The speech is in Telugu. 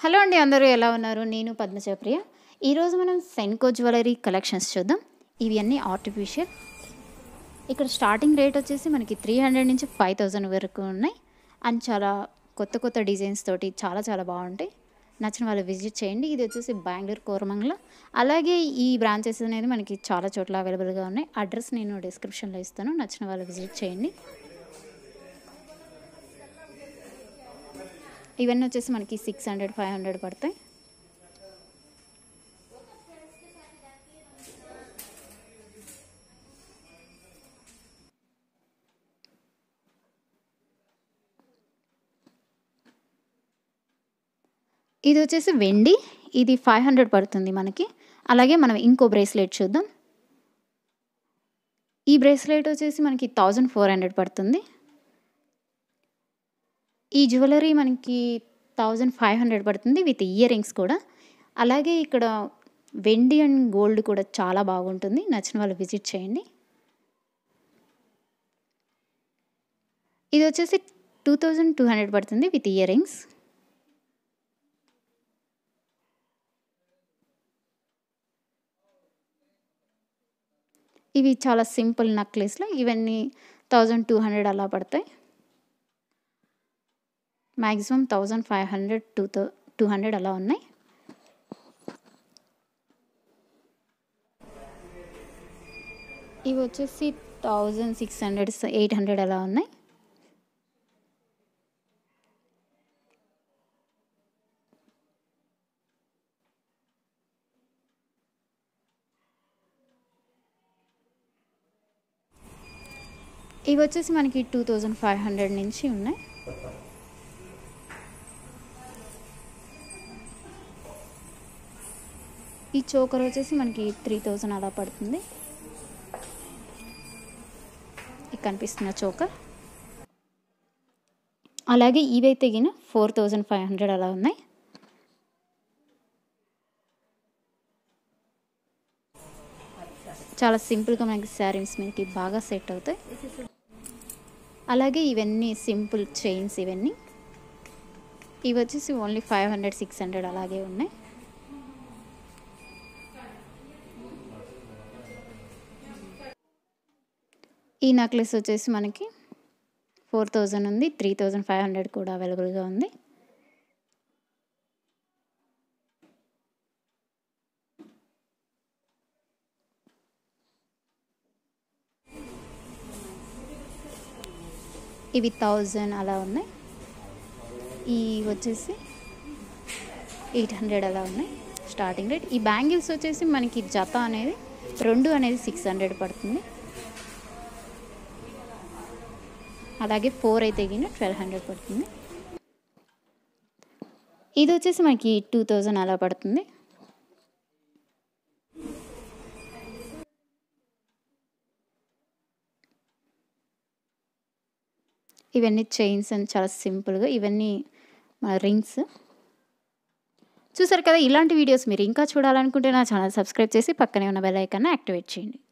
హలో అండి అందరూ ఎలా ఉన్నారు నేను పద్మచప్రియ ఈరోజు మనం సెన్కో జ్యువెలరీ కలెక్షన్స్ చూద్దాం ఇవి అన్నీ ఆర్టిఫిషియల్ ఇక్కడ స్టార్టింగ్ రేట్ వచ్చేసి మనకి త్రీ హండ్రెడ్ నుంచి ఫైవ్ థౌజండ్ వరకు ఉన్నాయి అండ్ చాలా కొత్త కొత్త డిజైన్స్ తోటి చాలా చాలా బాగుంటాయి నచ్చిన వాళ్ళు విజిట్ చేయండి ఇది వచ్చేసి బెంగళూరు కోరమంగళ అలాగే ఈ బ్రాంచెస్ అనేది మనకి చాలా చోట్ల అవైలబుల్గా ఉన్నాయి అడ్రస్ నేను డిస్క్రిప్షన్లో ఇస్తాను నచ్చిన వాళ్ళు విజిట్ చేయండి ఇవన్నీ వచ్చేసి మనకి సిక్స్ హండ్రెడ్ ఫైవ్ హండ్రెడ్ పడతాయి ఇది వచ్చేసి వెండి ఇది ఫైవ్ హండ్రెడ్ పడుతుంది మనకి అలాగే మనం ఇంకో బ్రేస్లెట్ చూద్దాం ఈ బ్రేస్లెట్ వచ్చేసి మనకి థౌజండ్ ఫోర్ హండ్రెడ్ పడుతుంది ఈ జ్యువెలరీ మనకి థౌజండ్ ఫైవ్ హండ్రెడ్ పడుతుంది విత్ ఇయర్ రింగ్స్ కూడా అలాగే ఇక్కడ వెండి అండ్ గోల్డ్ కూడా చాలా బాగుంటుంది నచ్చిన వాళ్ళు విజిట్ చేయండి ఇది వచ్చేసి టూ థౌజండ్ టూ హండ్రెడ్ పడుతుంది విత్ ఇయర్ రింగ్స్ ఇవి చాలా సింపుల్ నెక్లెస్లు ఇవన్నీ థౌజండ్ టూ హండ్రెడ్ అలా పడతాయి maximum thousand five hundred two థౌ టూ హండ్రెడ్ అలా ఉన్నాయి ఇవి వచ్చేసి thousand six hundred eight hundred అలా ఉన్నాయి ఇవి వచ్చేసి మనకి టూ థౌజండ్ ఫైవ్ హండ్రెడ్ నుంచి ఉన్నాయి ఈ చోకర్ వచ్చేసి మనకి త్రీ థౌజండ్ అలా పడుతుంది ఇది కనిపిస్తున్న చోకర్ అలాగే ఇవైతే గిన ఫోర్ థౌజండ్ ఫైవ్ హండ్రెడ్ అలా ఉన్నాయి చాలా సింపుల్గా మనకి శారీస్ మీదకి బాగా సెట్ అవుతాయి అలాగే ఇవన్నీ సింపుల్ చైన్స్ ఇవన్నీ ఇవి వచ్చేసి only five hundred six hundred అలాగే ఉన్నాయి ఈ నెక్లెస్ వచ్చేసి మనకి ఫోర్ థౌజండ్ ఉంది త్రీ థౌజండ్ ఫైవ్ హండ్రెడ్ కూడా అవైలబుల్గా ఉంది ఇవి థౌజండ్ అలా ఉన్నాయి ఈ వచ్చేసి ఎయిట్ హండ్రెడ్ అలా ఉన్నాయి స్టార్టింగ్ రేట్ ఈ బ్యాంగిల్స్ వచ్చేసి మనకి జత అనేది రెండు అనేది సిక్స్ హండ్రెడ్ పడుతుంది అలాగే ఫోర్ అయితే గిన ట్వెల్వ్ హండ్రెడ్ పడుతుంది ఇది వచ్చేసి మనకి టూ థౌజండ్ అలా పడుతుంది ఇవన్నీ చైన్స్ అండ్ చాలా సింపుల్గా ఇవన్నీ మన రింగ్స్ చూసారు కదా ఇలాంటి వీడియోస్ మీరు ఇంకా చూడాలనుకుంటే నా ఛానల్ సబ్స్క్రైబ్ చేసి పక్కనే ఉన్న బెల్ ఐకాన్ని యాక్టివేట్ చేయండి